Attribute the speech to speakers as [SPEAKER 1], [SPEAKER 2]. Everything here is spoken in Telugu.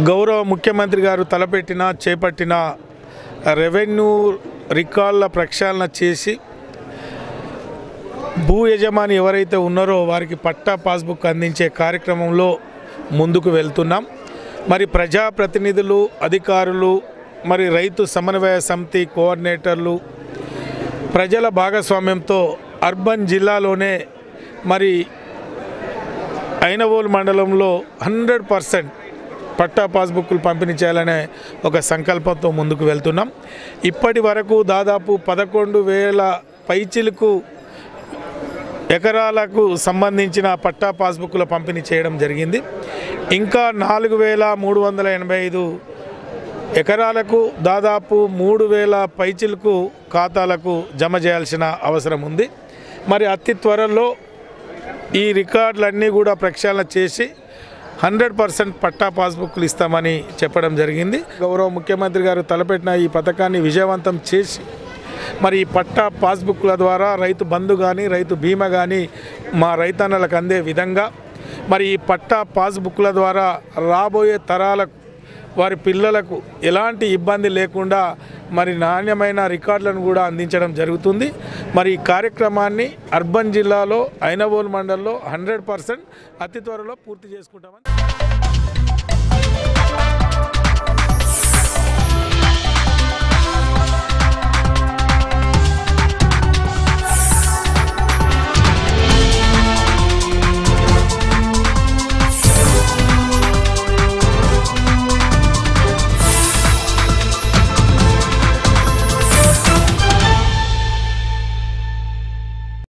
[SPEAKER 1] గౌరవ ముఖ్యమంత్రి గారు తలపెట్టిన చేపట్టిన రెవెన్యూ రికార్డుల ప్రక్షాళన చేసి భూ యజమాని ఎవరైతే ఉన్నారో వారికి పట్టా పాస్బుక్ అందించే కార్యక్రమంలో ముందుకు వెళ్తున్నాం మరి ప్రజాప్రతినిధులు అధికారులు మరి రైతు సమన్వయ సమితి కోఆర్డినేటర్లు ప్రజల భాగస్వామ్యంతో అర్బన్ జిల్లాలోనే మరి ఐనవోలు మండలంలో హండ్రెడ్ పర్సెంట్ పట్టా పాస్బుక్లు పంపిణీ చేయాలనే ఒక సంకల్పంతో ముందుకు వెళ్తున్నాం ఇప్పటి వరకు దాదాపు పదకొండు వేల పైచిలకు ఎకరాలకు సంబంధించిన పట్టా పాస్బుక్ల పంపిణీ చేయడం జరిగింది ఇంకా నాలుగు వేల మూడు వందల ఎనభై ఐదు ఎకరాలకు దాదాపు మూడు వేల పైచిలకు ఖాతాలకు జమ చేయాల్సిన అవసరం ఉంది మరి అతి త్వరలో ఈ రికార్డులన్నీ కూడా ప్రక్షాళన చేసి హండ్రెడ్ పర్సెంట్ పట్టా పాస్బుక్లు ఇస్తామని చెప్పడం జరిగింది గౌరవ ముఖ్యమంత్రి గారు తలపెట్టిన ఈ పథకాన్ని విజయవంతం చేసి మరి ఈ పట్టా పాస్బుక్ల ద్వారా రైతు బంధు కానీ రైతు బీమా కానీ మా రైతన్నలకు అందే విధంగా మరి ఈ పట్టా పాస్బుక్ల ద్వారా రాబోయే తరాలకు వారి పిల్లలకు ఎలాంటి ఇబ్బంది లేకుండా మరి నాణ్యమైన రికార్డులను కూడా అందించడం జరుగుతుంది మరి ఈ కార్యక్రమాన్ని అర్బన్ జిల్లాలో ఐనవోల్ మండల్లో హండ్రెడ్ పర్సెంట్ అతి త్వరలో పూర్తి చేసుకుంటామని